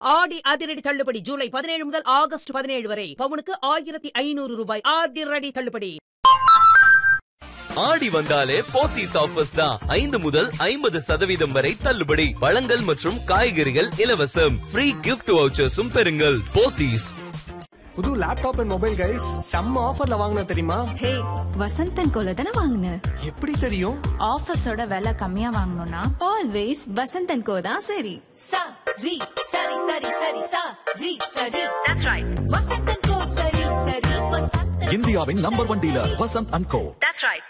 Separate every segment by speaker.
Speaker 1: ஆடி அதிரடி தள்ளுபடி ஜூலை பதினேழு முதல் ஆகஸ்ட் பதினேழு வரை பவுனுக்கு ஆயிரத்தி ஐநூறு ரூபாய் அதிரடி தள்ளுபடி
Speaker 2: ஆடி வந்தாலே போத்தீஸ் ஆஃபர்ஸ் தான் ஐந்து முதல் ஐம்பது சதவீதம் வரை தள்ளுபடி பழங்கள் மற்றும் காய்கறிகள் இலவசம் ஃப்ரீ கிஃப்ட் வவுச்சர்ஸும் பெறுங்கள் போத்தீஸ்
Speaker 3: புது லேப்டாப் அண்ட் மொபைல் கைஸ் செம்ம ஆஃபர்ல வாங்கின தெரியுமா
Speaker 4: ஹே வசந்தன் கோல தானே வாங்கின
Speaker 3: எப்படி தெரியும்
Speaker 5: ஆஃபீஸோட விலை கம்மியா வாங்கணும்னா
Speaker 4: ஆல்வேஸ் வசந்தன் கோ தான் சரி
Speaker 6: sa ri sari sari sari sa ri sari that's right vasantan ko sari sari vasantan
Speaker 7: இந்தியாவின் number one dealer Vasanth and Co
Speaker 6: that's right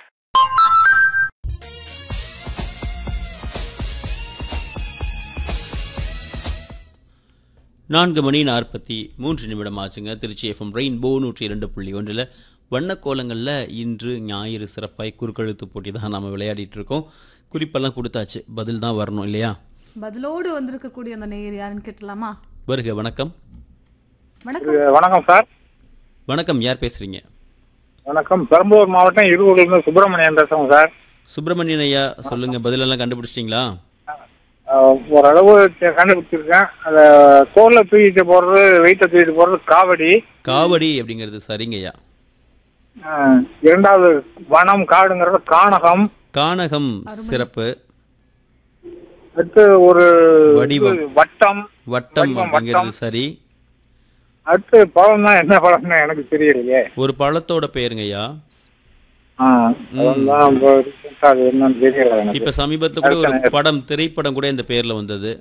Speaker 8: நான்கு மணி நாற்பத்தி மூன்று நிமிடம் ஆச்சுங்க திருச்சி எஃப்எம் ரெயின்போ நூற்றி இரண்டு புள்ளி ஒன்றில் வண்ணக்கோலங்களில் இன்று ஞாயிறு சிறப்பாய் குறுக்கெழுத்து போட்டி தான் நாம் விளையாடிட்டு இருக்கோம் குறிப்பெல்லாம் கொடுத்தாச்சு பதில் தான் வரணும் இல்லையா
Speaker 9: பதிலோடு வந்திருக்கக்கூடிய அந்த நேயர் யாருன்னு கேட்டலாமா
Speaker 8: வருக வணக்கம்
Speaker 9: வணக்கம்
Speaker 10: வணக்கம் சார்
Speaker 8: வணக்கம் யார் பேசுறீங்க
Speaker 10: வணக்கம் பெரம்பலூர் மாவட்டம் இருவூர்ல இருந்து சுப்பிரமணியன் பேசுறோம் சார்
Speaker 8: சுப்பிரமணியன் ஐயா சொல்லுங்க பதிலெல்லாம் கண்டுபிடிச்சிட்டிங்களா
Speaker 10: அஹ், ஓரளவு தெ- கண்டுபிடிச்சிருக்கேன் அந்த தோல்ல தூக்கிட்டு போறது வெயிட்ட தூக்கிட்டு போறது காவடி
Speaker 8: காவடி அப்படிங்கிறது சரிங்க ஐயா
Speaker 10: அஹ், இரண்டாவது வனம் காடுங்கிறது கானகம்
Speaker 8: கானகம் சிறப்பு
Speaker 10: அடுத்து ஒரு
Speaker 8: வடிவம்.
Speaker 10: இது வட்டம்
Speaker 8: வட்டம்
Speaker 10: வடிவம்,
Speaker 8: அப்படிங்கிறது
Speaker 10: வட்டம்.
Speaker 8: சரி
Speaker 10: அடுத்து பழம் தான் என்ன பழம்னு எனக்கு தெரியலையே
Speaker 8: ஒரு பழத்தோட பேருங்க ஐயா
Speaker 10: ஆ, அதான் இப்ப recent ஆ அது என்னன்னு தெரியல எனக்கு
Speaker 8: இப்ப சமீபத்துல கூட ஒரு
Speaker 10: அடுத்த
Speaker 8: படம் திரைப்படம் கூட இந்த பேர்ல வந்தது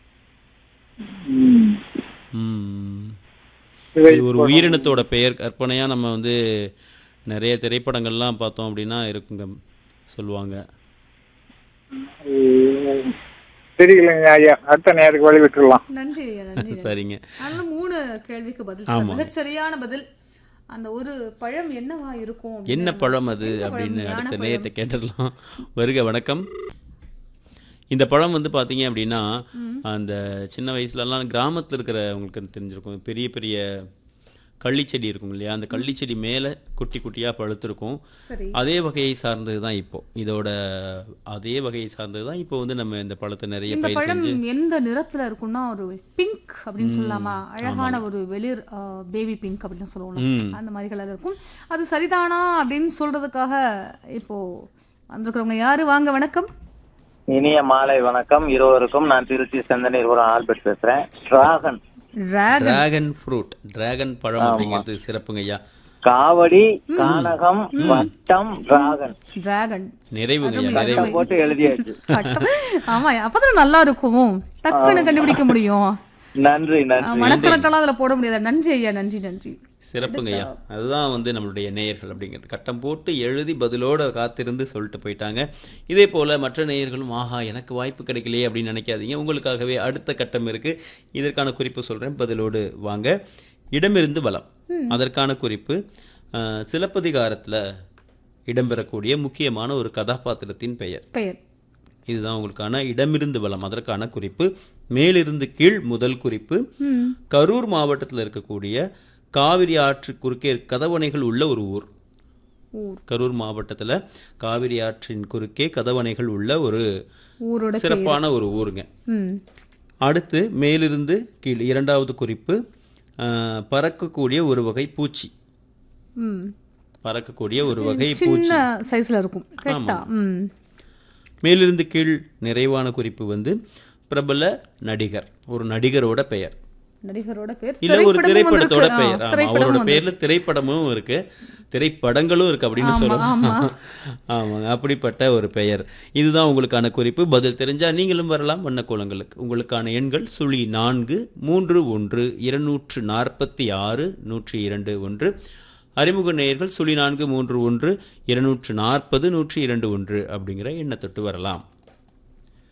Speaker 10: ம்.
Speaker 8: ம்.
Speaker 10: இதை
Speaker 8: இது ஒரு
Speaker 10: இப்போ
Speaker 8: உயிரினத்தோட பெயர் கற்பனையா நம்ம வந்து நிறைய திரைப்படங்கள்லாம் பார்த்தோம் அப்படின்னா இருக்குங்க சொல்லுவாங்க
Speaker 10: உம், தெரியலைங்க ஐயா அடுத்த நேருக்கு வழி விட்டுடலாம்
Speaker 9: நன்றி ஐயா நன்றி
Speaker 8: சரிங்க
Speaker 9: அதனால மூணு கேள்விக்கு பதில்
Speaker 8: ஆமா.
Speaker 9: சார். மிகச்சரியான பதில் அந்த ஒரு பழம் என்னவா இருக்கும் அப்படின்னு
Speaker 8: என்ன பழம் அது
Speaker 9: என்ன பழம்?
Speaker 8: அப்படின்னு
Speaker 9: ஞான
Speaker 8: அடுத்த
Speaker 9: பழம்.
Speaker 8: நேரத்தை கேட்டுடலாம் வருக வணக்கம் இந்த பழம் வந்து பார்த்தீங்க அப்படின்னா அந்த சின்ன வயசுலலாம் கிராமத்தில் இருக்கிறவங்களுக்கு தெரிஞ்சிருக்கும் பெரிய பெரிய கள்ளிச்செடி இருக்கும் இல்லையா அந்த கள்ளிச்செடி மேலே குட்டி குட்டியாக பழுத்திருக்கும்
Speaker 9: சரி
Speaker 8: அதே வகையை சார்ந்தது தான் இப்போ இதோட அதே வகையை சார்ந்தது தான் இப்போ வந்து நம்ம இந்த பழத்தை நிறைய
Speaker 9: இந்த
Speaker 8: பயிர்
Speaker 9: பழம்
Speaker 8: செஞ்சு
Speaker 9: எந்த நிறத்துல இருக்கும்னா ஒரு பிங்க் அப்படின்னு சொல்லலாமா அழகான ஒரு வெளிர் பேபி பிங்க் அப்படின்னு சொல்லுவோம்
Speaker 8: ம்.
Speaker 9: அந்த மாதிரி கலர் இருக்கும் அது சரிதானா அப்படின்னு சொல்றதுக்காக இப்போ வந்திருக்கிறவங்க யாரு வாங்க வணக்கம்
Speaker 11: இனிய மாலை வணக்கம் இருவருக்கும் நான் திருச்சி செந்தனீர்புரம் ஆல்பர்ட் பேசுறேன் dragon
Speaker 9: dragon
Speaker 8: dragon fruit dragon பழம் அப்படிங்கிறது சிறப்புங்க ஐயா
Speaker 11: காவடி கானகம் வட்டம் டிராகன்
Speaker 9: டிராகன்
Speaker 8: நிறைவுங்க ஐயா
Speaker 9: அருமை,
Speaker 8: நிறைவு
Speaker 9: அருமை.
Speaker 11: போட்டு எழுதியாச்சு
Speaker 9: பட்டம். ஆமா அப்பதான் நல்லா இருக்கும் டக்குன்னு கண்டுபிடிக்க முடியும்
Speaker 11: நன்றி நன்றி
Speaker 9: மனக்கணக்கெல்லாம் அதுல போட முடியாது நன்றி ஐயா நன்றி நன்றி
Speaker 8: சிறப்புங்க ஐயா அதுதான் வந்து நம்மளுடைய நேயர்கள் அப்படிங்கிறது கட்டம் போட்டு எழுதி பதிலோட காத்திருந்து சொல்லிட்டு போயிட்டாங்க இதே போல மற்ற நேயர்களும் ஆஹா எனக்கு வாய்ப்பு கிடைக்கலையே அப்படின்னு நினைக்காதீங்க உங்களுக்காகவே அடுத்த கட்டம் இருக்கு இதற்கான குறிப்பு சொல்றேன் பதிலோடு வாங்க இடமிருந்து வலம் அதற்கான குறிப்பு அஹ், சிலப்பதிகாரத்துல இடம்பெறக்கூடிய முக்கியமான ஒரு கதாபாத்திரத்தின் பெயர்
Speaker 9: பெயர்
Speaker 8: இதுதான் உங்களுக்கான இடமிருந்து வலம் அதற்கான குறிப்பு மேலிருந்து கீழ் முதல் குறிப்பு கரூர் மாவட்டத்தில் இருக்கக்கூடிய காவிரி ஆற்று குறுக்கே கதவணைகள் உள்ள ஒரு ஊர்
Speaker 9: ஊர்
Speaker 8: கரூர் மாவட்டத்தில் காவிரி ஆற்றின் குறுக்கே கதவணைகள் உள்ள ஒரு
Speaker 9: ஊரோட
Speaker 8: சிறப்பான ஒரு ஊருங்க
Speaker 9: ம்
Speaker 8: அடுத்து மேலிருந்து கீழ் இரண்டாவது குறிப்பு ஆஹ், பறக்கக்கூடிய ஒரு வகை பூச்சி
Speaker 9: ம்
Speaker 8: பறக்கக்கூடிய ஒரு வகை பூச்சி
Speaker 9: சின்ன சைஸ்ல இருக்கும் கரெக்டா ம்
Speaker 8: மேலிருந்து கீழ் நிறைவான குறிப்பு வந்து பிரபல நடிகர் ஒரு நடிகரோட பெயர்
Speaker 9: நடிகரோட பேர்
Speaker 8: இல்ல ஒரு
Speaker 9: திரைப்படமும்
Speaker 8: திரைப்படத்தோட
Speaker 9: வந்திருக்கு.
Speaker 8: பெயர்
Speaker 9: ஆ,
Speaker 8: ஆமா,
Speaker 9: திரைப்படமும்
Speaker 8: அவரோட
Speaker 9: வந்திருக்கு.
Speaker 8: பேர்ல திரைப்படமும் இருக்கு திரைப்படங்களும் இருக்கு அப்படின்னு
Speaker 9: ஆமா,
Speaker 8: சொல்லலாம்
Speaker 9: ஆமா.
Speaker 8: ஆமாங்க அப்படிப்பட்ட ஒரு பெயர் இதுதான் உங்களுக்கான குறிப்பு பதில் தெரிஞ்சா நீங்களும் வரலாம் வண்ணக்கோலங்களுக்கு உங்களுக்கான எண்கள் சுழி நான்கு மூன்று ஒன்று இருநூற்று நாற்பத்தி ஆறு நூற்றி இரண்டு ஒன்று அறிமுக நேயர்கள் சுழி நான்கு மூன்று ஒன்று இருநூற்று நாற்பது நூற்றி இரண்டு ஒன்று அப்படிங்கிற எண்ணை தொட்டு வரலாம்